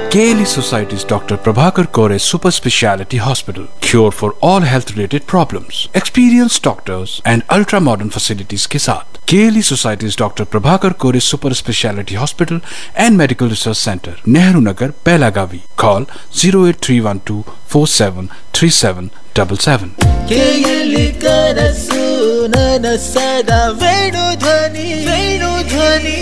KLE Society's Dr. Prabhakar Kore Super Speciality Hospital. Cure for all health related problems. Experienced doctors and ultra modern facilities के साथ KLE Society's Dr. Prabhakar Kore Super Speciality Hospital and Medical Research Center, Nehru Nagar, Pelagavi. Call 08312 473777. ಕೇಯಲಿ ಕನಸು ನನಸದ ವೇಣು ಧ್ವನಿ ವೇಣು ಧ್ವನಿ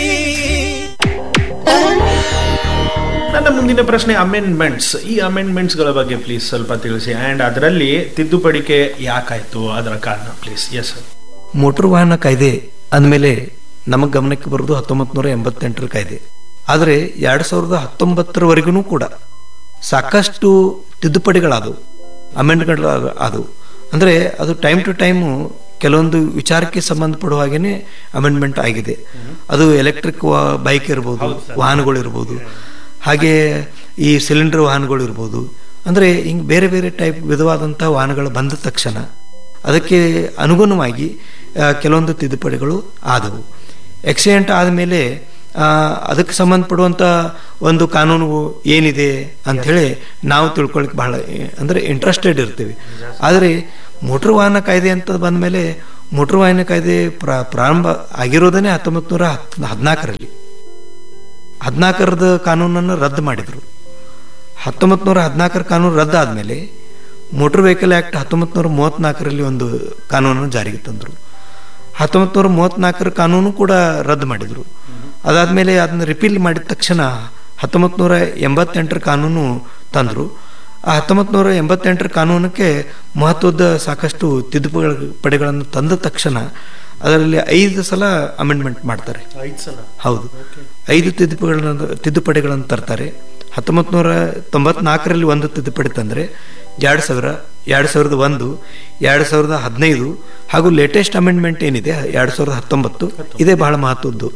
ನನ್ನ ಮುಂದಿನ ಪ್ರಶ್ನೆ amendments ಈ amendments ಗಳ ಬಗ್ಗೆ ಪ್ಲೀಸ್ ಸ್ವಲ್ಪ ತಿಳಿಸಿ ಅಂಡ್ ಅದರಲ್ಲಿ ತಿದ್ದುಪಡಿಕೆ ಯಾಕಾಯ್ತು ಅದರ ಕಾರಣ ಪ್ಲೀಸ್ ಎಸ್ ಸರ್ ಮೋಟರ್ ವಾಹನ ಕಾಯ್ದೆ ಅಂದಮೇಲೆ ನಮಗೆ ಗಮನಕ್ಕೆ ಬರೋದು ಹತ್ತೊಂಬತ್ತು ನೂರ ಎಂಬತ್ತೆಂಟರ ಕಾಯ್ದೆ ಆದರೆ ಎರಡು ಸಾವಿರದ ಹತ್ತೊಂಬತ್ತರವರೆಗೂ ಕೂಡ ಸಾಕಷ್ಟು ತಿದ್ದುಪಡಿಗಳಾದವು ಅಮೆಂಡ್ಗಳು ಆದವು ಅಂದರೆ ಅದು ಟೈಮ್ ಟು ಟೈಮು ಕೆಲವೊಂದು ವಿಚಾರಕ್ಕೆ ಸಂಬಂಧಪಡುವ ಹಾಗೇನೆ ಅಮೆಂಡ್ಮೆಂಟ್ ಆಗಿದೆ ಅದು ಎಲೆಕ್ಟ್ರಿಕ್ ಬೈಕ್ ಇರ್ಬೋದು ವಾಹನಗಳು ಇರ್ಬೋದು ಹಾಗೆ ಈ ಸಿಲಿಂಡರ್ ವಾಹನಗಳು ಇರ್ಬೋದು ಅಂದರೆ ಹಿಂಗೆ ಬೇರೆ ಬೇರೆ ಟೈಪ್ ವಿಧವಾದಂಥ ವಾಹನಗಳು ಬಂದ ತಕ್ಷಣ ಅದಕ್ಕೆ ಅನುಗುಣವಾಗಿ ಆ, ಕೆಲವೊಂದು ತಿದ್ದುಪಡಿಗಳು ಆದವು ಆಕ್ಸಿಡೆಂಟ್ ಆದಮೇಲೆ ಅದಕ್ಕೆ ಸಂಬಂಧಪಡುವಂಥ ಒಂದು ಕಾನೂನು ಏನಿದೆ ಅಂಥೇಳಿ ನಾವು ತಿಳ್ಕೊಳಕ್ಕೆ ಬಹಳ ಅಂದರೆ ಇಂಟ್ರೆಸ್ಟೆಡ್ ಇರ್ತೀವಿ ಆದರೆ ಮೋಟ್ರ್ ವಾಹನ ಕಾಯ್ದೆ ಅಂತ ಬಂದಮೇಲೆ ಮೋಟ್ರ್ ವಾಹನ ಕಾಯ್ದೆ ಪ್ರ ಪ್ರಾರಂಭ ಆಗಿರೋದನ್ನೇ ಹತ್ತೊಂಬತ್ತು ನೂರ ಹತ್ ಹದಿನಾಲ್ಕರಲ್ಲಿ ಹದಿನಾಲ್ಕರದ ಕಾನೂನನ್ನು ರದ್ದು ಮಾಡಿದರು ಹತ್ತೊಂಬತ್ತು ನೂರ ಹದಿನಾಲ್ಕರ ಕಾನೂನು ರದ್ದು ಆದಮೇಲೆ ಮೋಟರ್ ವೆಹಿಕಲ್ ಆ್ಯಕ್ಟ್ ಹತ್ತೊಂಬತ್ತು ನೂರ ಮೂವತ್ತ್ನಾಲ್ಕರಲ್ಲಿ ಒಂದು ಕಾನೂನನ್ನು ಜಾರಿಗೆ ತಂದರು ಹತ್ತೊಂಬತ್ತು ನೂರ ಮೂವತ್ತ್ನಾಲ್ಕರ ಕಾನೂನು ಕೂಡ ರದ್ದು ಮಾಡಿದರು ಅದಾದಮೇಲೆ ಅದನ್ನು ರಿಪೀಲ್ ಮಾಡಿದ ತಕ್ಷಣ ಹತ್ತೊಂಬತ್ತು ನೂರ ಎಂಬತ್ತೆಂಟರ ಕಾನೂನು ತಂದರು ಆ ಹತ್ತೊಂಬತ್ತು ನೂರ ಎಂಬತ್ತೆಂಟರ ಕಾನೂನಕ್ಕೆ ಮಹತ್ವದ ಸಾಕಷ್ಟು ತಿದ್ದುಪಡಿ ಪಡಿಗಳನ್ನು ತಂದ ತಕ್ಷಣ ಅದರಲ್ಲಿ ಐದು ಸಲ ಅಮೆಂಡ್ಮೆಂಟ್ ಮಾಡ್ತಾರೆ ಐದು ಸಲ ಹೌದು ಐದು ತಿದ್ದುಪಡಿಗಳನ್ನು ತಿದ್ದುಪಡಿಗಳನ್ನು ತರ್ತಾರೆ ಹತ್ತೊಂಬತ್ತು ನೂರ ತೊಂಬತ್ನಾಲ್ಕರಲ್ಲಿ ಒಂದು ತಿದ್ದುಪಡಿ ತಂದರೆ ಎರಡು ಸಾವಿರ ಎರಡು ಸಾವಿರದ ಒಂದು ಎರಡು ಸಾವಿರದ ಹದಿನೈದು ಹಾಗೂ ಲೇಟೆಸ್ಟ್ ಅಮೆಂಡ್ಮೆಂಟ್ ಏನಿದೆ ಎರಡು ಸಾವಿರದ ಹತ್ತೊಂಬತ್ತು ಇದೇ ಬಹಳ ಮಹತ್ವದ್ದು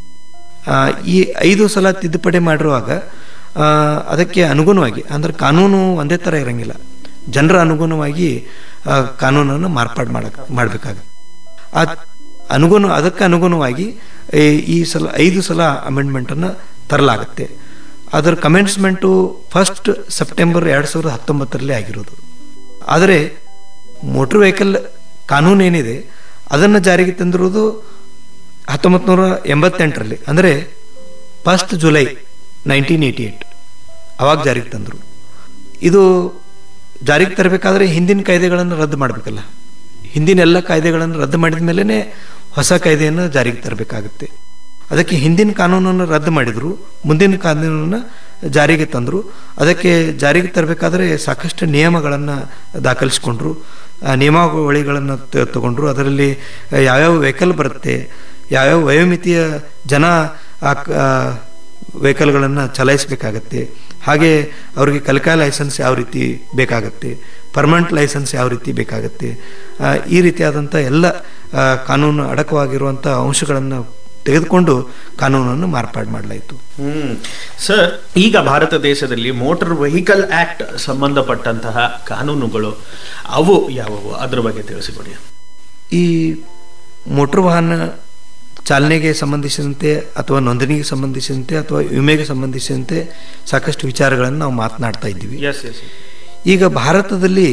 ಆ, ಈ ಐದು ಸಲ ತಿದ್ದುಪಡಿ ಮಾಡಿರುವಾಗ ಆ, ಅದಕ್ಕೆ ಅನುಗುಣವಾಗಿ ಅಂದ್ರೆ ಕಾನೂನು ಒಂದೇ ಥರ ಇರಂಗಿಲ್ಲ ಜನರ ಅನುಗುಣವಾಗಿ ಆ, ಕಾನೂನನ್ನು ಮಾರ್ಪಾಡು ಮಾಡಕ್ ಮಾಡಬೇಕಾಗುತ್ತೆ ಆ ಅನುಗುಣ ಅದಕ್ಕೆ ಅನುಗುಣವಾಗಿ ಈ ಈ ಸಲ ಐದು ಸಲ ಅಮೆಂಡ್ಮೆಂಟನ್ನು ತರಲಾಗುತ್ತೆ ಅದರ ಕಮೆನ್ಸ್ಮೆಂಟು ಫಸ್ಟ್ ಸೆಪ್ಟೆಂಬರ್ ಎರಡು ಸಾವಿರದ ಹತ್ತೊಂಬತ್ತರಲ್ಲಿ ಆಗಿರೋದು ಆದರೆ ಮೋಟ್ರ್ ವೆಹಿಕಲ್ ಕಾನೂನು ಏನಿದೆ ಅದನ್ನು ಜಾರಿಗೆ ತಂದಿರೋದು ಹತ್ತೊಂಬತ್ತು ನೂರ ಎಂಬತ್ತೆಂಟರಲ್ಲಿ ಅಂದರೆ first July nineteen eighty eight ಅವಾಗ ಜಾರಿಗೆ ತಂದರು ಇದು ಜಾರಿಗೆ ತರಬೇಕಾದ್ರೆ ಹಿಂದಿನ ಕಾಯ್ದೆಗಳನ್ನು ರದ್ದು ಮಾಡಬೇಕಲ್ಲ ಹಿಂದಿನ ಎಲ್ಲ ಕಾಯ್ದೆಗಳನ್ನು ರದ್ದು ಮಾಡಿದ ಮೇಲೇ ಹೊಸ ಕಾಯ್ದೆಯನ್ನು ಜಾರಿಗೆ ತರಬೇಕಾಗುತ್ತೆ ಅದಕ್ಕೆ ಹಿಂದಿನ ಕಾನೂನನ್ನು ರದ್ದು ಮಾಡಿದರು ಮುಂದಿನ ಕಾನೂನನ್ನು ಜಾರಿಗೆ ತಂದರು ಅದಕ್ಕೆ ಜಾರಿಗೆ ತರಬೇಕಾದ್ರೆ ಸಾಕಷ್ಟು ನಿಯಮಗಳನ್ನು ದಾಖಲಿಸ್ಕೊಂಡ್ರು ಆ ನಿಯಮಾವಳಿಗಳನ್ನು ತ- ತಗೊಂಡ್ರು ಅದರಲ್ಲಿ ಯಾವ್ಯಾವ ವೆಹಿಕಲ್ ಬರುತ್ತೆ ಯಾವ್ಯಾವ ವಯೋಮಿತಿಯ ಜನ ಆ ಕ- ಆ ವೆಹಿಕಲ್ಗಳನ್ನು ಚಲಾಯಿಸಬೇಕಾಗತ್ತೆ ಹಾಗೆ ಅವರಿಗೆ ಕಲಿಕಾ ಲೈಸೆನ್ಸ್ ಯಾವ ರೀತಿ ಬೇಕಾಗತ್ತೆ ಪರ್ಮನೆಂಟ್ ಲೈಸೆನ್ಸ್ ಯಾವ ರೀತಿ ಬೇಕಾಗತ್ತೆ ಆ, ಈ ರೀತಿಯಾದಂಥ ಎಲ್ಲ ಆ, ಕಾನೂನು ಅಡಕವಾಗಿರುವಂಥ ಅಂಶಗಳನ್ನು ತೆಗೆದುಕೊಂಡು ಕಾನೂನನ್ನು ಮಾರ್ಪಾಡು ಮಾಡಲಾಯಿತು ಹ್ಮ್ ಸರ್ ಈಗ ಭಾರತ ದೇಶದಲ್ಲಿ ಮೋಟಾರ್ ವೆಹಿಕಲ್ ಆಕ್ಟ್ ಸಂಬಂಧಪಟ್ಟಂತಹ ಕಾನೂನುಗಳು ಅವು ಯಾವುವು ಅದ್ರ ಬಗ್ಗೆ ತಿಳಿಸಿಕೊಡಿ ಈ ಮೋಟ್ರ್ ವಾಹನ ಚಾಲನೆಗೆ ಸಂಬಂಧಿಸಿದಂತೆ ಅಥವಾ ನೋಂದಣಿಗೆ ಸಂಬಂಧಿಸಿದಂತೆ ಅಥವಾ ವಿಮೆಗೆ ಸಂಬಂಧಿಸಿದಂತೆ ಸಾಕಷ್ಟು ವಿಚಾರಗಳನ್ನು ನಾವು ಮಾತನಾಡ್ತಾ ಇದ್ದೀವಿ ಎಸ್ ಎಸ್ ಈಗ ಭಾರತದಲ್ಲಿ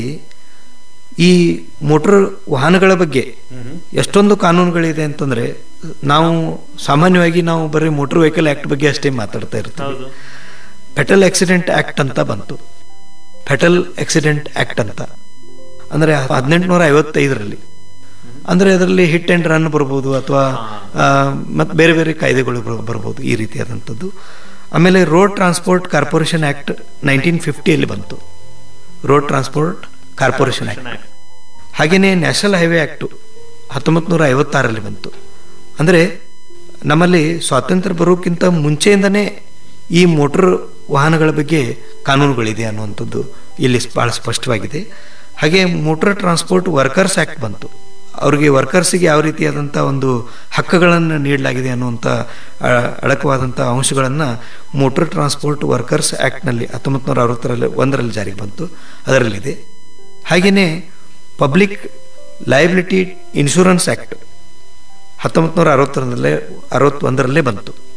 ಈ ಮೋಟರ್ ವಾಹನಗಳ ಬಗ್ಗೆ ಎಷ್ಟೊಂದು ಕಾನೂನುಗಳಿದೆ ಅಂತಂದ್ರೆ ನಾವು ಸಾಮಾನ್ಯವಾಗಿ ನಾವು ಬರೀ ಮೋಟರ್ ವೆಹಿಕಲ್ ಆಕ್ಟ್ ಬಗ್ಗೆ ಅಷ್ಟೇ ಮಾತಾಡ್ತಾ ಇರ್ತೀವಿ ಹೌದು ಫೆಟಲ್ ಆಕ್ಸಿಡೆಂಟ್ ಆಕ್ಟ್ ಅಂತ ಬಂತು ಫೆಟಲ್ ಆಕ್ಸಿಡೆಂಟ್ ಆಕ್ಟ್ ಅಂತ ಅಂದ್ರೆ ಹದಿನೆಂಟುನೂರ ಐವತ್ತೈದರಲ್ಲಿ ಅಂದ್ರೆ ಅದರಲ್ಲಿ ಹಿಟ್ ಅಂಡ್ ರನ್ ಬರ್ಬೋದು ಅಥವಾ ಮತ್ತೆ ಬೇರೆ ಬೇರೆ ಕಾಯ್ದೆಗಳು ಬರ್- ಬರ್ಬೋದು ಈ ರೀತಿಯಾದಂಥದ್ದು ಆಮೇಲೆ road transport corporation act nineteen ಫಿಫ್ಟಿಯಲ್ಲಿ ಬಂತು ರೋಡ್ ಟ್ರಾನ್ಸ್ಪೋರ್ಟ್ ಕಾರ್ಪೊರೇಷನ್ ಆಕ್ಟ್ ಹಾಗೆಯೇ ನ್ಯಾಷನಲ್ ಹೈವೇ ಆಕ್ಟು ಹತ್ತೊಂಬತ್ತು ನೂರ ಐವತ್ತಾರಲ್ಲಿ ಬಂತು ಅಂದರೆ ನಮ್ಮಲ್ಲಿ ಸ್ವಾತಂತ್ರ್ಯ ಬರೋಕ್ಕಿಂತ ಮುಂಚೆಯಿಂದನೇ ಈ ಮೋಟರ್ ವಾಹನಗಳ ಬಗ್ಗೆ ಕಾನೂನುಗಳಿದೆ ಅನ್ನುವಂಥದ್ದು ಇಲ್ಲಿ ಭಾಳ ಸ್ಪಷ್ಟವಾಗಿದೆ ಹಾಗೆ ಮೋಟರ್ ಟ್ರಾನ್ಸ್ಪೋರ್ಟ್ ವರ್ಕರ್ಸ್ ಆ್ಯಕ್ಟ್ ಬಂತು ಅವರಿಗೆ ವರ್ಕರ್ಸಿಗೆ ಯಾವ ರೀತಿಯಾದಂಥ ಒಂದು ಹಕ್ಕುಗಳನ್ನು ನೀಡಲಾಗಿದೆ ಅನ್ನುವಂಥ ಆ, ಅಡಕವಾದಂಥ ಅಂಶಗಳನ್ನು ಮೋಟರ್ ಟ್ರಾನ್ಸ್ಪೋರ್ಟ್ ವರ್ಕರ್ಸ್ ಆ್ಯಕ್ಟ್ನಲ್ಲಿ ಹತ್ತೊಂಬತ್ತು ನೂರ ಅರವತ್ತರಲ್ಲಿ ಒಂದರಲ್ಲಿ ಜಾರಿಗೆ ಬಂತು ಅದರಲ್ಲಿದೆ ಹಾಗೆಯೇ ಪಬ್ಲಿಕ್ ಲಯಬಿಲಿಟಿ ಇನ್ಶೂರೆನ್ಸ್ ಆ್ಯಕ್ಟ್ ಹತ್ತೊಂಬತ್ತು ನೂರ ಅರವತ್ತೊಂದರಲ್ಲೇ ಅರವತ್ತೊಂದರಲ್ಲೇ ಬಂತು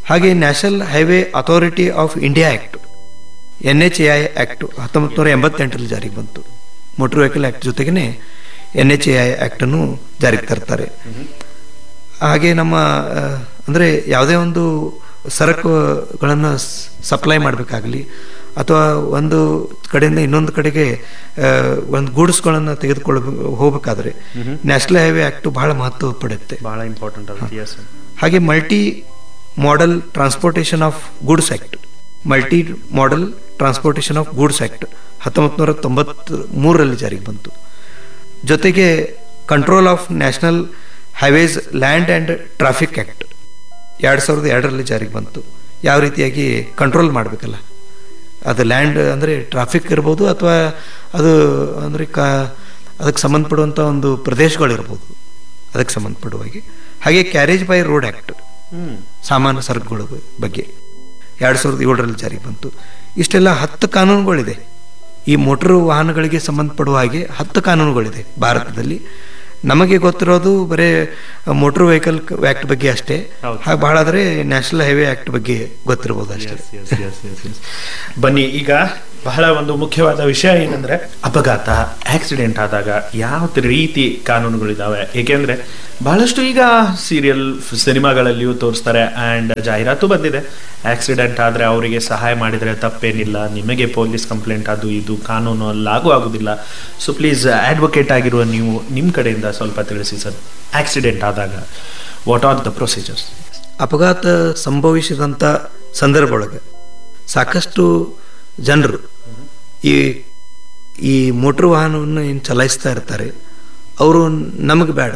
ಹಾಗೆ national highway authority of India act N H A I act ಹತ್ತೊಂಬತ್ತು ನೂರ ಎಂಬತ್ತೆಂಟರಲ್ಲಿ ಜಾರಿಗೆ ಬಂತು ಮೋಟರ್ ವೆಹಿಕಲ್ ಆ್ಯಕ್ಟ್ ಜೊತೆಗೇ ಎನ್ ಎಚ್ ಎ ಐ ಆ್ಯಕ್ಟನ್ನು ಜಾರಿಗೆ ತರ್ತಾರೆ ಹಾಗೆ ನಮ್ಮ ಆ, ಅಂದ್ರೆ ಯಾವುದೇ ಒಂದು ಸರಕುಗಳನ್ನು ಸಪ್ಲೈ ಮಾಡಬೇಕಾಗಲಿ ಅಥವಾ ಒಂದು ಕಡೆಯಿಂದ ಇನ್ನೊಂದು ಕಡೆಗೆ ಆ, ಒಂದು ಗೂಡ್ಸ್ಗಳನ್ನು ತೆಗೆದುಕೊಳ್ಳ ಹೋಗಬೇಕಾದ್ರೆ ನ್ಯಾಷನಲ್ ಹೈವೇ ಆ್ಯಕ್ಟ್ ಬಹಳ ಮಹತ್ವ ಪಡೆಯುತ್ತೆ ಬಹಳ ಇಂಪಾರ್ಟೆಂಟ್ ಆಗುತ್ತೆ ಎಸ್ ಹಾಗೆ multi modal transportation of goods act multi modal transportation of goods act ಹತ್ತೊಂಬತ್ತು ನೂರ ತೊಂಬತ್ ಮೂರರಲ್ಲಿ ಜಾರಿಗೆ ಬಂತು ಜೊತೆಗೆ control of national highways land and traffic act ಎರಡು ಸಾವಿರದ ಎರಡರಲ್ಲಿ ಜಾರಿಗೆ ಬಂತು ಯಾವ ರೀತಿಯಾಗಿ ಕಂಟ್ರೋಲ್ ಮಾಡಬೇಕಲ್ಲ ಅದು ಲ್ಯಾಂಡ್ ಅಂದರೆ ಟ್ರಾಫಿಕ್ ಇರ್ಬೋದು ಅಥವಾ ಅದು ಅಂದರೆ ಕ ಅದಕ್ಕೆ ಸಂಬಂಧಪಡುವಂಥ ಒಂದು ಪ್ರದೇಶಗಳಿರ್ಬೋದು ಅದಕ್ಕೆ ಸಂಬಂಧಪಡುವ ಹಾಗೆ ಹಾಗೆ carriage by road act hmm ಸಾಮಾನ್ಯ ಸರಕುಗಳ ಬಗ್ಗೆ ಎರಡು ಸಾವಿರದ ಏಳರಲ್ಲಿ ಜಾರಿಗೆ ಬಂತು ಇಷ್ಟೆಲ್ಲ ಹತ್ತು ಕಾನೂನುಗಳಿದೆ ಈ ಮೋಟರ್ ವಾಹನಗಳಿಗೆ ಸಂಬಂಧಪಡುವ ಹಾಗೆ ಹತ್ತು ಕಾನೂನುಗಳಿದೆ ಭಾರತದಲ್ಲಿ ನಮಗೆ ಗೊತ್ತಿರೋದು ಬರೇ ಮೋಟರ್ ವೆಹಿಕಲ್ ಆ್ಯಕ್ಟ್ ಬಗ್ಗೆ ಅಷ್ಟೇ ಹೌದು. ಹಾಗೆ ಬಹಳ ಆದರೆ ನ್ಯಾಷನಲ್ ಹೈವೇ ಆ್ಯಕ್ಟ್ ಬಗ್ಗೆ ಗೊತ್ತಿರ್ಬೋದು ಅಷ್ಟೇ Yes, yes, yes, yes, yes. ಬನ್ನಿ ಈಗ ಬಹಳ ಒಂದು ಮುಖ್ಯವಾದ ವಿಷಯ ಏನಂದ್ರೆ ಅಪಘಾತ ಆಕ್ಸಿಡೆಂಟ್ ಆದಾಗ ಯಾವ ರೀತಿ ಕಾನೂನುಗಳಿದಾವೆ ಏಕೆಂದ್ರೆ ಬಹಳಷ್ಟು ಈಗ ಸೀರಿಯಲ್ ಸಿನಿಮಾಗಳಲ್ಲಿಯೂ ತೋರಿಸ್ತಾರೆ ಅಂಡ್ ಜಾಹೀರಾತು ಬಂದಿದೆ ಆಕ್ಸಿಡೆಂಟ್ ಆದ್ರೆ ಅವರಿಗೆ ಸಹಾಯ ಮಾಡಿದ್ರೆ ತಪ್ಪೇನಿಲ್ಲ ನಿಮಗೆ ಪೊಲೀಸ್ ಕಂಪ್ಲೇಂಟ್ ಅದು ಇದು ಕಾನೂನು ಲಾಗು ಆಗುದಿಲ್ಲ ಸೊ ಪ್ಲೀಸ್ ಅಡ್ವೊಕೇಟ್ ಆಗಿರುವ ನೀವು ನಿಮ್ಮ ಕಡೆಯಿಂದ ಸ್ವಲ್ಪ ತಿಳಿಸಿ ಸರ್ ಆಕ್ಸಿಡೆಂಟ್ ಆದಾಗ ವಾಟ್ ಆರ್ ದ ಪ್ರೊಸೀಜರ್ಸ್ ಅಪಘಾತ ಸಂಭವಿಸಿದಂಥ ಸಂದರ್ಭ ಒಳಗೆ ಸಾಕಷ್ಟು ಜನರು ಈ ಈ ಮೋಟ್ರ್ ವಾಹನವನ್ನು ಏನು ಚಲಾಯಿಸ್ತಾ ಇರ್ತಾರೆ ಅವರು ನಮಗೆ ಬೇಡ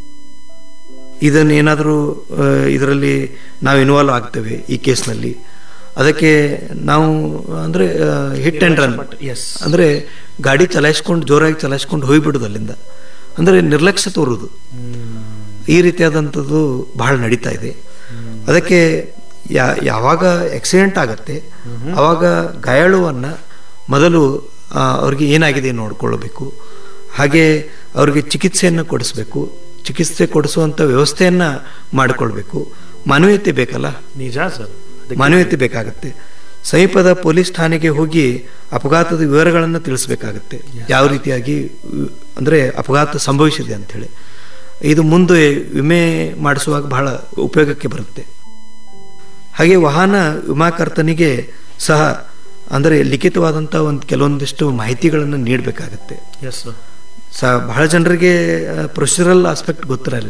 ಇದನ್ನು ಏನಾದರೂ ಇದರಲ್ಲಿ ನಾವು ಇನ್ವಾಲ್ವ್ ಆಗ್ತೇವೆ ಈ ಕೇಸ್ನಲ್ಲಿ ಅದಕ್ಕೆ ನಾವು ಅಂದರೆ ಹಿಟ್ ಆ್ಯಂಡ್ ರನ್ ಎಸ್ ಅಂದರೆ ಗಾಡಿ ಚಲಾಯಿಸ್ಕೊಂಡು ಜೋರಾಗಿ ಚಲಾಯಿಸ್ಕೊಂಡು ಹೋಗ್ಬಿಡೋದು ಅಲ್ಲಿಂದ ಅಂದರೆ ನಿರ್ಲಕ್ಷ್ಯ ತೋರುದು ಈ ರೀತಿಯಾದಂಥದ್ದು ಬಹಳ ನಡೀತಾ ಇದೆ ಅದಕ್ಕೆ ಯಾ ಯಾವಾಗ ಆಕ್ಸಿಡೆಂಟ್ ಆಗತ್ತೆ ಆವಾಗ ಗಾಯಾಳುವನ್ನು ಮೊದಲು ಆ, ಅವ್ರಿಗೆ ಏನಾಗಿದೆ ನೋಡ್ಕೊಳ್ಬೇಕು ಹಾಗೆ ಅವ್ರಿಗೆ ಚಿಕಿತ್ಸೆಯನ್ನು ಕೊಡಿಸ್ಬೇಕು ಚಿಕಿತ್ಸೆ ಕೊಡಿಸುವಂಥ ವ್ಯವಸ್ಥೆಯನ್ನು ಮಾಡಿಕೊಳ್ಬೇಕು ಮಾನವೀಯತೆ ಬೇಕಲ್ಲ ನಿಜ ಸರ್ ಮಾನವೀಯತೆ ಬೇಕಾಗುತ್ತೆ ಸಮೀಪದ ಪೊಲೀಸ್ ಠಾಣೆಗೆ ಹೋಗಿ ಅಪಘಾತದ ವಿವರಗಳನ್ನು ತಿಳಿಸ್ಬೇಕಾಗತ್ತೆ ಯಾವ ರೀತಿಯಾಗಿ ವಿ- ಅಂದ್ರೆ ಅಪಘಾತ ಸಂಭವಿಸಿದೆ ಅಂಥೇಳಿ ಇದು ಮುಂದೆ ವಿಮೆ ಮಾಡಿಸುವಾಗ ಬಹಳ ಉಪಯೋಗಕ್ಕೆ ಬರುತ್ತೆ ಹಾಗೆ ವಾಹನ ವಿಮಾಕರ್ತನಿಗೆ ಸಹ ಅಂದರೆ ಲಿಖಿತವಾದಂಥ ಒಂದು ಕೆಲವೊಂದಿಷ್ಟು ಮಾಹಿತಿಗಳನ್ನು ನೀಡಬೇಕಾಗತ್ತೆ ಎಸ್ ಸ ಬಹಳ ಜನರಿಗೆ ಪ್ರೊಸೀಜರಲ್ ಆಸ್ಪೆಕ್ಟ್ ಗೊತ್ತಿರಲ್ಲ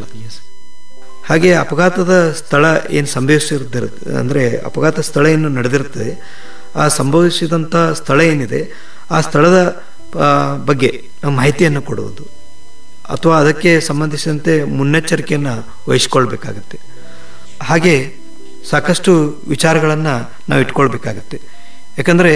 ಹಾಗೆ ಅಪಘಾತದ ಸ್ಥಳ ಏನು ಸಂಭವಿಸಿರುತ್ತೆ ಅಂದರೆ ಅಪಘಾತ ಸ್ಥಳ ಏನು ನಡೆದಿರ್ತದೆ ಆ ಸಂಭವಿಸಿದಂಥ ಸ್ಥಳ ಏನಿದೆ ಆ ಸ್ಥಳದ ಆ, ಬಗ್ಗೆ ಮಾಹಿತಿಯನ್ನು ಕೊಡುವುದು ಅಥವಾ ಅದಕ್ಕೆ ಸಂಬಂಧಿಸಿದಂತೆ ಮುನ್ನೆಚ್ಚರಿಕೆಯನ್ನು ವಹಿಸ್ಕೊಳ್ಬೇಕಾಗತ್ತೆ ಹಾಗೆ ಸಾಕಷ್ಟು ವಿಚಾರಗಳನ್ನು ನಾವು ಇಟ್ಕೊಳ್ಬೇಕಾಗತ್ತೆ ಯಾಕಂದರೆ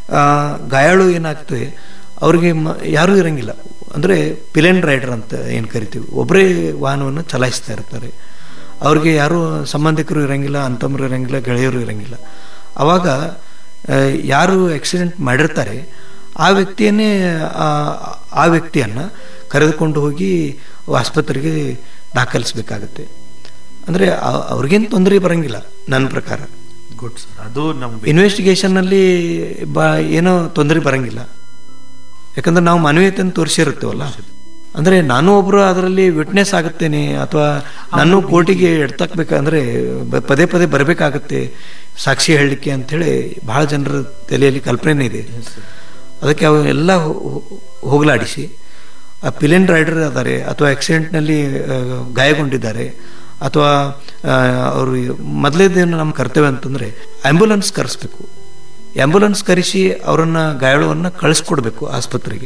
ಗಾಯಾಳು ಏನಾಗ್ತದೆ ಅವ್ರಿಗೆ ಮ ಯಾರೂ ಇರಂಗಿಲ್ಲ ಅಂದರೆ ಪಿಲೆನ್ ರೈಡರ್ ಅಂತ ಏನು ಕರಿತೀವಿ ಒಬ್ಬರೇ ವಾಹನವನ್ನು ಚಲಾಯಿಸ್ತಾ ಇರ್ತಾರೆ ಅವ್ರಿಗೆ ಯಾರೂ ಸಂಬಂಧಿಕರು ಇರಂಗಿಲ್ಲ ಅಂತಮ್ಮರು ಇರಂಗಿಲ್ಲ ಗೆಳೆಯರು ಇರಂಗಿಲ್ಲ ಆವಾಗ ಆ, ಯಾರು ಆಕ್ಸಿಡೆಂಟ್ ಮಾಡಿರ್ತಾರೆ ಆ ವ್ಯಕ್ತಿಯನ್ನೇ ಆ- ಆ ವ್ಯಕ್ತಿಯನ್ನು ಕರೆದುಕೊಂಡು ಹೋಗಿ ಆಸ್ಪತ್ರೆಗೆ ದಾಖಲಿಸಬೇಕಾಗತ್ತೆ ಅಂದರೆ ಅವ್ರಿಗೇನು ತೊಂದರೆ ಬರಂಗಿಲ್ಲ ನನ್ನ ಪ್ರಕಾರ ಗುಡ್ ಸರ್ ಅದು ನಮ್ಗೆ ಇನ್ವೆಸ್ಟಿಗೇಷನ್ನಲ್ಲಿ ಬ ಏನೋ ತೊಂದರೆ ಬರಂಗಿಲ್ಲ ಯಾಕಂದ್ರೆ ನಾವು ಮಾನವೀಯತೆಯನ್ನು ತೋರಿಸಿರುತ್ತೇವಲ್ಲ ಅಂದರೆ ನಾನು ಒಬ್ಬರು ಅದರಲ್ಲಿ ವಿಟ್ನೆಸ್ ಆಗುತ್ತೇನೆ ಅಥವಾ ನಾನು ಕೋರ್ಟಿಗೆ ಎಡ್ತಕ್ಬೇಕಂದ್ರೆ ಬ- ಪದೇ ಪದೇ ಬರಬೇಕಾಗತ್ತೆ ಸಾಕ್ಷಿ ಹೇಳಲಿಕ್ಕೆ ಅಂಥೇಳಿ ಬಹಳ ಜನರ ತಲೆಯಲ್ಲಿ ಕಲ್ಪನೆ ಇದೆ ಅದಕ್ಕೆ ಅವು ಎಲ್ಲ ಹೋ- ಹೋ- ಹೋಗಲಾಡಿಸಿ ಆ ಪಿಲೆನ್ ರೈಡರ್ ಅದಾರೆ ಅಥವಾ ಆಕ್ಸಿಡೆಂಟ್ನಲ್ಲಿ ಗಾಯಗೊಂಡಿದ್ದಾರೆ ಅಥವಾ ಆ, ಅವರು ಮೊದಲೇದೇನು ನಮ್ಮ ಕರ್ತವ್ಯ ಅಂತಂದರೆ ಆ್ಯಂಬುಲೆನ್ಸ್ ಕರೆಸ್ಬೇಕು ಆ್ಯಂಬುಲೆನ್ಸ್ ಕರೆಸಿ ಅವರನ್ನು ಗಾಯಾಳುವನ್ನು ಕಳಿಸ್ಕೊಡ್ಬೇಕು ಆಸ್ಪತ್ರೆಗೆ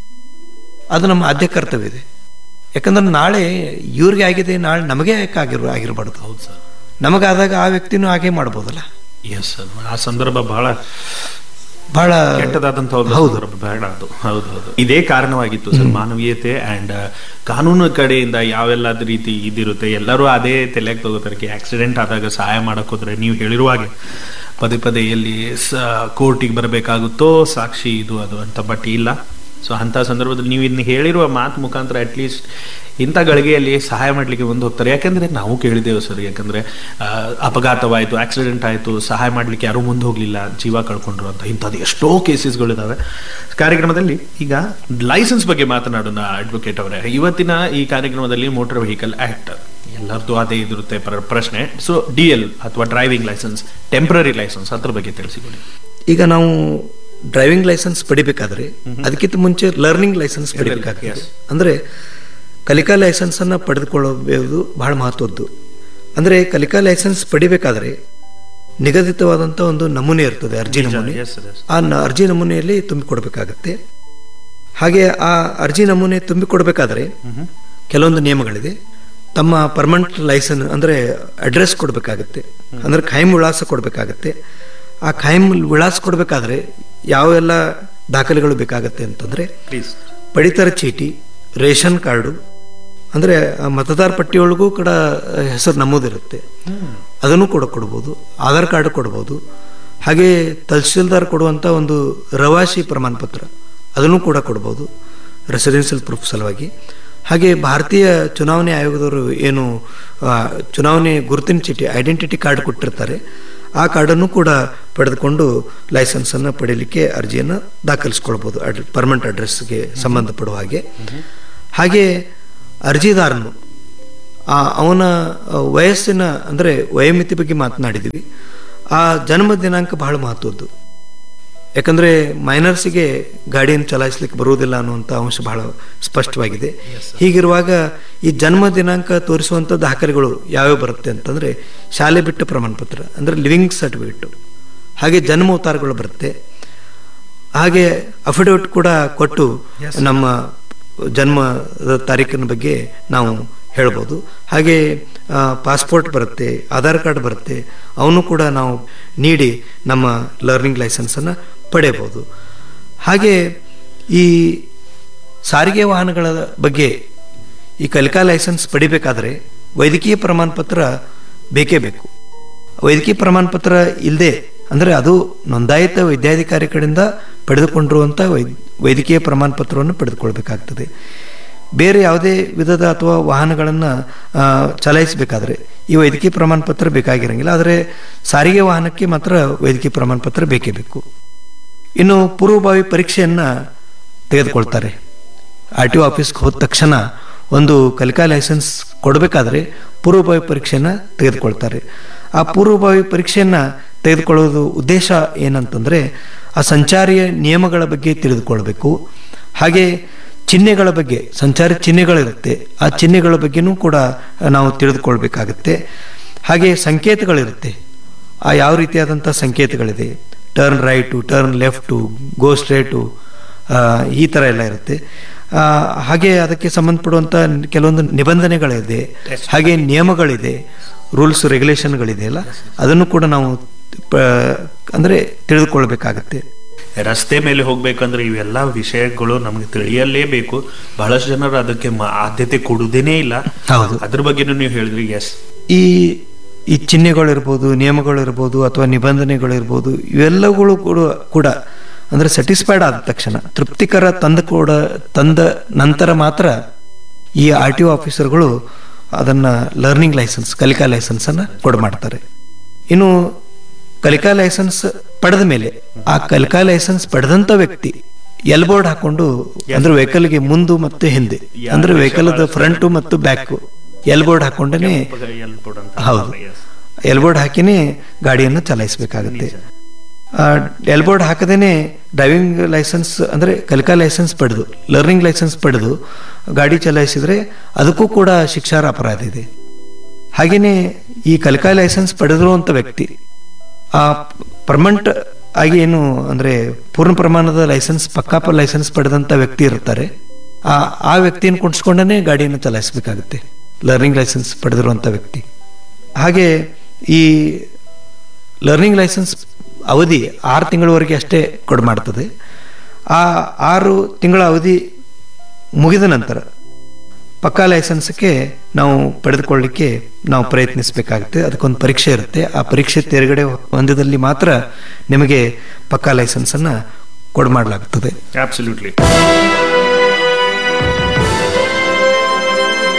ಅದು ನಮ್ಮ ಆದ್ಯ ಕರ್ತವ್ಯ ಇದೆ ಯಾಕಂದ್ರೆ ನಾಳೆ ಇವ್ರಿಗೆ ಆಗಿದೆ ನಾಳೆ ನಮಗೆ ಯಾಕೆ ಆಗಿರೋ ಆಗಿರಬಾರ್ದು ಹೌದು ಸರ್ ನಮಗಾದಾಗ ಆ ವ್ಯಕ್ತಿನೂ ಹಾಗೆ ಮಾಡ್ಬೋದಲ್ಲ ಎಸ್ ಸರ್ ಆ ಸಂದರ್ಭ ಬಹಳ ಬಹಳ ಕೆಟ್ಟದಾದಂತ ಒಂದು ಹೌದು. ಸಂದರ್ಭ ಬೇಡ ಅದು ಹೌದು ಹೌದು ಇದೇ ಕಾರಣವಾಗಿತ್ತು ಸರ್ ಮಾನವೀಯತೆ ಅಂಡ್ ಕಾನೂನು ಕಡೆಯಿಂದ ಯಾವೆಲ್ಲ ರೀತಿ ಇದಿರುತ್ತೆ ಎಲ್ಲರೂ ಅದೇ ತಲೆಗೆ ತಗೋತಾರೆ ಆಕ್ಸಿಡೆಂಟ್ ಆದಾಗ ಸಹಾಯ ಮಾಡಕ್ ಹೋದ್ರೆ ನೀವು ಹೇಳಿರುವ ಹಾಗೆ ಪದೇ ಪದೇ ಎಲ್ಲಿ ಕೋರ್ಟಿಗೆ ಬರಬೇಕಾಗುತ್ತೋ ಸಾಕ್ಷಿ ಇದು ಅದು ಅಂತ ಬಟ್ ಇಲ್ಲ ಸೊ ಅಂಥ ಸಂದರ್ಭದಲ್ಲಿ ನೀವು ಇದನ್ನ ಹೇಳಿರುವ ಮಾತು ಮುಖಾಂತರ ಅಟ್ಲೀಸ್ಟ್ ಇಂಥ ಗಳಿಗೆಯಲ್ಲಿ ಸಹಾಯ ಮಾಡಲಿಕ್ಕೆ ಮುಂದೆ ಹೋಗ್ತಾರೆ ಯಾಕಂದ್ರೆ ನಾವು ಕೇಳಿದ್ದೇವೆ ಸರ್ ಯಾಕಂದ್ರೆ ಆ, ಅಪಘಾತವಾಯಿತು ಆಕ್ಸಿಡೆಂಟ್ ಆಯಿತು ಸಹಾಯ ಮಾಡಲಿಕ್ಕೆ ಯಾರೂ ಮುಂದೆ ಹೋಗಲಿಲ್ಲ ಜೀವ ಕಳ್ಕೊಂಡ್ರು ಅಂತ ಇಂಥದ್ದು ಎಷ್ಟೋ ಕೇಸಸ್ಗಳಿದಾವೆ ಕಾರ್ಯಕ್ರಮದಲ್ಲಿ ಈಗ ಲೈಸೆನ್ಸ್ ಬಗ್ಗೆ ಮಾತನಾಡೋಣ ಅಡ್ವೊಕೇಟ್ ಅವರೇ ಇವತ್ತಿನ ಈ ಕಾರ್ಯಕ್ರಮದಲ್ಲಿ ಮೋಟಾರ್ ವೆಹಿಕಲ್ ಆಕ್ಟ್ ಎಲ್ಲರದ್ದು ಅದೇ ಇದಿರುತ್ತೆ ಪ್ರ- ಪ್ರಶ್ನೆ ಸೊ ಡಿ ಎಲ್ ಅಥವಾ ಡ್ರೈವಿಂಗ್ ಲೈಸೆನ್ಸ್ ಟೆಂಪ್ರರಿ ಲೈಸೆನ್ಸ್ ಅದ್ರ ಬಗ್ಗೆ ತಿಳಿಸಿಕೊಡಿ ಈಗ ನಾವು ಡ್ರೈವಿಂಗ್ ಲೈಸೆನ್ಸ್ ಪಡಿಬೇಕಾದ್ರೆ ಅದಕ್ಕಿಂತ ಮುಂಚೆ ಲರ್ನಿಂಗ್ ಲೈಸೆನ್ಸ್ ಪಡಿಬೇಕಾಗ್ತದೆ yes. ಅಂದ್ರೆ ಕಲಿಕಾ ಲೈಸೆನ್ಸ್ ಅನ್ನ ಪಡೆದುಕೊಳ್ಳಬಹುದು ಬಹಳ ಮಹತ್ವದ್ದು ಅಂದ್ರೆ ಕಲಿಕಾ ಲೈಸೆನ್ಸ್ ಪಡಿಬೇಕಾದ್ರೆ ನಿಗದಿತವಾದಂತ ಒಂದು ನಮೂನೆ ಇರ್ತದೆ ಅರ್ಜಿ ನಮೂನೆ yes, yes. ಆ ನ- ಅರ್ಜಿ ನಮೂನೆಯಲ್ಲಿ ತುಂಬಿಕೊಡ್ಬೇಕಾಗತ್ತೆ ಹಾಗೆ ಆ ಅರ್ಜಿ ನಮೂನೆ ತುಂಬಿಕೊಡ್ಬೇಕಾದ್ರೆ ಕೆಲವೊಂದು ನಿಯಮಗಳಿದೆ ತಮ್ಮ ಪರ್ಮನೆಂಟ್ ಲೈಸೆನ್ ಅಂದ್ರೆ ಅಡ್ರೆಸ್ ಕೊಡಬೇಕಾಗತ್ತೆ ಅಂದ್ರೆ ಖಾಯಂ ವಿಳಾಸ ಕೊಡಬೇಕಾಗತ್ತೆ ಆ ಖಾಯಂ ವಿಳಾಸ ಕೊಡಬೇಕಾದ್ರೆ ಯಾವೆಲ್ಲ ದಾಖಲೆಗಳು ಬೇಕಾಗತ್ತೆ ಅಂತಂದ್ರೆ ಪ್ಲೀಸ್ ಪಡಿತರ ಚೀಟಿ ರೇಷನ್ ಕಾರ್ಡು ಅಂದ್ರೆ ಆ ಮತದಾರ ಪಟ್ಟಿಯೊಳಗೂ ಕೂಡ ಹೆಸರು ನಮೂದಿರುತ್ತೆ ಅದನ್ನು ಕೂಡ ಕೊಡ್ಬೋದು ಆಧಾರ್ ಕಾರ್ಡ್ ಕೊಡ್ಬೋದು ಹಾಗೆ ತಹಸೀಲ್ದಾರ್ ಕೊಡುವಂತ ಒಂದು ರವಾಸಿ ಪ್ರಮಾಣ ಪತ್ರ ಅದನ್ನು ಕೂಡ ಕೊಡ್ಬೋದು ರೆಸಿಡೆನ್ಷಿಯಲ್ ಪ್ರೂಫ್ ಸಲುವಾಗಿ ಹಾಗೆ ಭಾರತೀಯ ಚುನಾವಣೆ ಆಯೋಗದವರು ಏನು ಆ, ಚುನಾವಣೆ ಗುರುತಿನ ಚೀಟಿ ಐಡೆಂಟಿಟಿ ಕಾರ್ಡ್ ಕೊಟ್ಟಿರ್ತಾರೆ ಆ ಕಾರ್ಡನ್ನು ಕೂಡ ಪಡೆದುಕೊಂಡು ಲೈಸೆನ್ಸ್ ಅನ್ನು ಪಡೀಲಿಕ್ಕೆ ಅರ್ಜಿಯನ್ನು ದಾಖಲಿಸ್ಕೊಳ್ಬೋದು ಅಡ್ ಪರ್ಮನೆಂಟ್ ಅಡ್ರೆಸ್ಗೆ ಸಂಬಂಧಪಡುವ ಹಾಗೆ ಹಾಗೆ ಅರ್ಜಿದಾರನು ಆ ಅವನ ಆ, ವಯಸ್ಸಿನ ಅಂದರೆ ವಯೋಮಿತಿ ಬಗ್ಗೆ ಮಾತನಾಡಿದ್ವಿ ಆ ಜನ್ಮ ದಿನಾಂಕ ಬಹಳ ಮಹತ್ವದ್ದು ಯಾಕಂದ್ರೆ ಮೈನರ್ಸಿಗೆ ಗಾಡಿಯನ್ನು ಚಲಾಯಿಸಲಿಕ್ಕೆ ಬರುವುದಿಲ್ಲ ಅನ್ನುವಂಥ ಅಂಶ ಬಹಳ ಸ್ಪಷ್ಟವಾಗಿದೆ ಹೀಗಿರುವಾಗ ಈ ಜನ್ಮ ದಿನಾಂಕ ತೋರಿಸುವಂಥ ದಾಖಲೆಗಳು ಯಾವ್ಯಾವ ಬರುತ್ತೆ ಅಂತಂದ್ರೆ ಶಾಲೆ ಬಿಟ್ಟ ಪ್ರಮಾಣ ಪತ್ರ ಅಂದ್ರೆ ಲಿವಿಂಗ್ ಸರ್ಟಿಫಿಕೇಟ್ ಹಾಗೆ ಜನ್ಮೋತ್ತಾರಗಳು ಬರುತ್ತೆ ಹಾಗೆ ಅಫಿಡವಿಟ್ ಕೂಡ ಕೊಟ್ಟು ನಮ್ಮ ಜನ್ಮದ ತಾರೀಕಿನ ಬಗ್ಗೆ ನಾವು ಹೇಳ್ಬೋದು ಹಾಗೆ ಪಾಸ್ಪೋರ್ಟ್ ಬರುತ್ತೆ ಆಧಾರ್ ಕಾರ್ಡ್ ಬರುತ್ತೆ ಅವನು ಕೂಡ ನಾವು ನೀಡಿ ನಮ್ಮ ಲರ್ನಿಂಗ್ ಲೈಸೆನ್ಸನ್ನು ಪಡೆಯಬಹುದು ಹಾಗೆ ಈ ಸಾರಿಗೆ ವಾಹನಗಳ ಬಗ್ಗೆ ಈ ಕಲಿಕಾ ಲೈಸೆನ್ಸ್ ಪಡಿಬೇಕಾದ್ರೆ ವೈದ್ಯಕೀಯ ಪ್ರಮಾಣ ಪತ್ರ ಬೇಕೇ ಬೇಕು ವೈದ್ಯಕೀಯ ಪ್ರಮಾಣ ಪತ್ರ ಇಲ್ಲದೆ ಅಂದರೆ ಅದು ನೋಂದಾಯಿತ ವೈದ್ಯಾಧಿಕಾರಿ ಕಡೆಯಿಂದ ಪಡೆದುಕೊಂಡಿರುವಂಥ ವೈದ್ ವೈದ್ಯಕೀಯ ಪ್ರಮಾಣ ಪತ್ರವನ್ನು ಪಡೆದುಕೊಳ್ಬೇಕಾಗ್ತದೆ ಬೇರೆ ಯಾವುದೇ ವಿಧದ ಅಥವಾ ವಾಹನಗಳನ್ನು ಚಲಾಯಿಸಬೇಕಾದ್ರೆ ಈ ವೈದ್ಯಕೀಯ ಪ್ರಮಾಣ ಪತ್ರ ಬೇಕಾಗಿರಂಗಿಲ್ಲ ಆದರೆ ಸಾರಿಗೆ ವಾಹನಕ್ಕೆ ಮಾತ್ರ ವೈದ್ಯಕೀಯ ಪ್ರಮಾಣ ಪತ್ರ ಬೇಕೇ ಬೇಕು ಇನ್ನು ಪೂರ್ವಭಾವಿ ಪರೀಕ್ಷೆಯನ್ನ ತೆಗೆದುಕೊಳ್ತಾರೆ ಆರ್ ಟಿ ಒ ಆಫೀಸ್ಗೆ ಹೋದ ತಕ್ಷಣ ಒಂದು ಕಲಿಕಾ ಲೈಸೆನ್ಸ್ ಕೊಡಬೇಕಾದ್ರೆ ಪೂರ್ವಭಾವಿ ಪರೀಕ್ಷೆಯನ್ನ ತೆಗೆದುಕೊಳ್ತಾರೆ ಆ ಪೂರ್ವಭಾವಿ ಪರೀಕ್ಷೆಯನ್ನ ತೆಗೆದುಕೊಳ್ಳೋದು ಉದ್ದೇಶ ಏನಂತಂದ್ರೆ ಆ ಸಂಚಾರಿಯ ನಿಯಮಗಳ ಬಗ್ಗೆ ತಿಳಿದುಕೊಳ್ಬೇಕು ಹಾಗೆ ಚಿಹ್ನೆಗಳ ಬಗ್ಗೆ ಸಂಚಾರಿ ಚಿಹ್ನೆಗಳಿರುತ್ತೆ ಆ ಚಿಹ್ನೆಗಳ ಬಗ್ಗೆನೂ ಕೂಡ ನಾವು ತಿಳಿದುಕೊಳ್ಬೇಕಾಗುತ್ತೆ ಹಾಗೆ ಸಂಕೇತಗಳಿರುತ್ತೆ ಆ ಯಾವ ರೀತಿಯಾದಂಥ ಸಂಕೇತಗಳಿದೆ turn right turn left go straight ಈ ಥರ ಎಲ್ಲ ಇರುತ್ತೆ ಆ, ಹಾಗೆ ಅದಕ್ಕೆ ಸಂಬಂಧಪಡುವಂಥ ಕೆಲವೊಂದು ನಿಬಂಧನೆಗಳಿದೆ ಹಾಗೆ ನಿಯಮಗಳಿದೆ ರೂಲ್ಸ್ ರೆಗ್ಯುಲೇಷನ್ಗಳಿದೆ ಅಲ್ಲ ಅದನ್ನು ಕೂಡ ನಾವು ಪ- ಅಂದ್ರೆ ತಿಳಿದುಕೊಳ್ಬೇಕಾಗತ್ತೆ ರಸ್ತೆ ಮೇಲೆ ಹೋಗ್ಬೇಕಂದ್ರೆ ಇವೆಲ್ಲ ವಿಷಯಗಳು ನಮಗೆ ತಿಳಿಯಲೇಬೇಕು ಬಹಳಷ್ಟು ಜನರು ಅದಕ್ಕೆ ಮ- ಆದ್ಯತೆ ಕೊಡುವುದೇನೇ ಇಲ್ಲ ಹೌದು. ಅದ್ರ ಬಗ್ಗೆನೂ ನೀವು ಹೇಳಿದ್ರಿ ಎಸ್ ಈ ಈ ಚಿಹ್ನೆಗಳಿರ್ಬೋದು ನಿಯಮಗಳಿರ್ಬೋದು ಅಥವಾ ನಿಬಂಧನೆಗಳಿರ್ಬೋದು ಇವೆಲ್ಲಗಳು ಕೂಡ ಕೂಡ ಅಂದ್ರೆ ಸ್ಯಾಟಿಸ್ಫೈಡ್ ಆದ ತಕ್ಷಣ ತೃಪ್ತಿಕರ ತಂದ ಕೂಡ ತಂದ ನಂತರ ಮಾತ್ರ ಈ ಆರ್ ಟಿ ಒ ಆಫೀಸರ್ಗಳು ಅದನ್ನ ಲರ್ನಿಂಗ್ ಲೈಸೆನ್ಸ್ ಕಲಿಕಾ ಲೈಸೆನ್ಸ್ ಅನ್ನ ಕೊಡ ಮಾಡ್ತಾರೆ ಇನ್ನು ಕಲಿಕಾ ಲೈಸೆನ್ಸ್ ಪಡೆದ ಮೇಲೆ ಆ ಕಲಿಕಾ ಲೈಸೆನ್ಸ್ ಪಡೆದಂತ ವ್ಯಕ್ತಿ ಎಲ್ ಬೋರ್ಡ್ ಹಾಕೊಂಡು ಅಂದ್ರೆ ವೆಹಿಕಲ್ಗೆ ಮುಂದು ಮತ್ತೆ ಹಿಂದೆ ಅಂದ್ರೆ ವೆಹಿಕಲ್ ಫ್ರಂಟ್ ಮತ್ತು ಬ್ಯಾಕ್ ಎಲ್ ಬೋರ್ಡ್ ಹಾಕೊಂಡೇ ಹೌದು ಎಲ್ಬೋರ್ಡ್ ಹಾಕಿನೇ ಗಾಡಿಯನ್ನು ಚಲಾಯಿಸಬೇಕಾಗುತ್ತೆ ಎಲ್ಬೋರ್ಡ್ ಹಾಕದೇನೆ ಡ್ರೈವಿಂಗ್ ಲೈಸೆನ್ಸ್ ಅಂದ್ರೆ ಕಲಿಕಾ ಲೈಸೆನ್ಸ್ ಪಡೆದು ಲರ್ನಿಂಗ್ ಲೈಸೆನ್ಸ್ ಪಡೆದು ಗಾಡಿ ಚಲಾಯಿಸಿದ್ರೆ ಅದಕ್ಕೂ ಕೂಡ ಶಿಕ್ಷಾರ ಅಪರಾಧ ಇದೆ ಹಾಗೇನೆ ಈ ಕಲಿಕಾ ಲೈಸೆನ್ಸ್ ಪಡೆದಿರುವಂತ ವ್ಯಕ್ತಿ ಆ ಪರ್ಮನೆಂಟ್ ಆಗಿ ಏನು ಅಂದ್ರೆ ಪೂರ್ಣ ಪ್ರಮಾಣದ ಲೈಸೆನ್ಸ್ ಪಕ್ಕಾ ಲೈಸೆನ್ಸ್ ಪಡೆದಂತ ವ್ಯಕ್ತಿ ಇರ್ತಾರೆ ಆ ಆ ವ್ಯಕ್ತಿಯನ್ನು ಕುಣಿಸ್ಕೊಂಡೇ ಗಾಡಿಯನ್ನು ಚಲಾಯಿಸಬೇಕಾಗುತ್ತೆ ಲರ್ನಿಂಗ್ ಲೈಸೆನ್ಸ್ ಪಡೆದಿರುವಂತ ವ್ಯಕ್ತಿ ಹಾಗೆ ಈ ಲರ್ನಿಂಗ್ ಲೈಸೆನ್ಸ್ ಅವಧಿ ಆರು ತಿಂಗಳವರೆಗೆ ಅಷ್ಟೇ ಕೊಡು ಮಾಡ್ತದೆ ಆ ಆರು ತಿಂಗಳ ಅವಧಿ ಮುಗಿದ ನಂತರ ಪಕ್ಕಾ ಲೈಸೆನ್ಸ್ಗೆ ನಾವು ಪಡೆದುಕೊಳ್ಳಿಕ್ಕೆ ನಾವು ಪ್ರಯತ್ನಿಸಬೇಕಾಗುತ್ತೆ ಅದಕ್ಕೊಂದು ಪರೀಕ್ಷೆ ಇರುತ್ತೆ ಆ ಪರೀಕ್ಷೆ ತೆರಗಡೆ ಹೊಂದಿದಲ್ಲಿ ಮಾತ್ರ ನಿಮಗೆ ಪಕ್ಕಾ ಲೈಸೆನ್ಸ್ ಅನ್ನ ಕೊಡು ಮಾಡಲಾಗುತ್ತದೆ ಅಬ್ಸಲ್ಯೂಟ್ಲಿ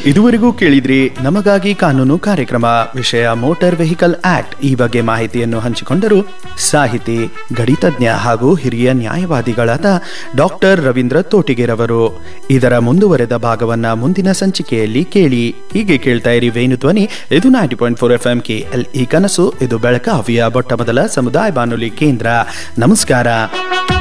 ಇದುವರೆಗೂ ಕೇಳಿದ್ರಿ ನಮಗಾಗಿ ಕಾನೂನು ಕಾರ್ಯಕ್ರಮ ವಿಷಯ ಮೋಟಾರ್ ವೆಹಿಕಲ್ ಆಕ್ಟ್ ಈ ಬಗ್ಗೆ ಮಾಹಿತಿಯನ್ನು ಹಂಚಿಕೊಂಡರು ಸಾಹಿತಿ ಗಣಿತಜ್ಞ ಹಾಗೂ ಹಿರಿಯ ನ್ಯಾಯವಾದಿಗಳಾದ ಡಾಕ್ಟರ್ ರವೀಂದ್ರ ತೋಟಿಗೆರವರು ಇದರ ಮುಂದುವರೆದ ಭಾಗವನ್ನ ಮುಂದಿನ ಸಂಚಿಕೆಯಲ್ಲಿ ಕೇಳಿ ಹೀಗೆ ಕೇಳ್ತಾ ಇರಿ ವೇಣು ಧ್ವನಿ ಇದು ninety point four F M K L ಈ ಕನಸು ಇದು ಬೆಳಗಾವಿಯ ಮೊಟ್ಟ ಮೊದಲ ಸಮುದಾಯ ಬಾನುಲಿ ಕೇಂದ್ರ ನಮಸ್ಕಾರ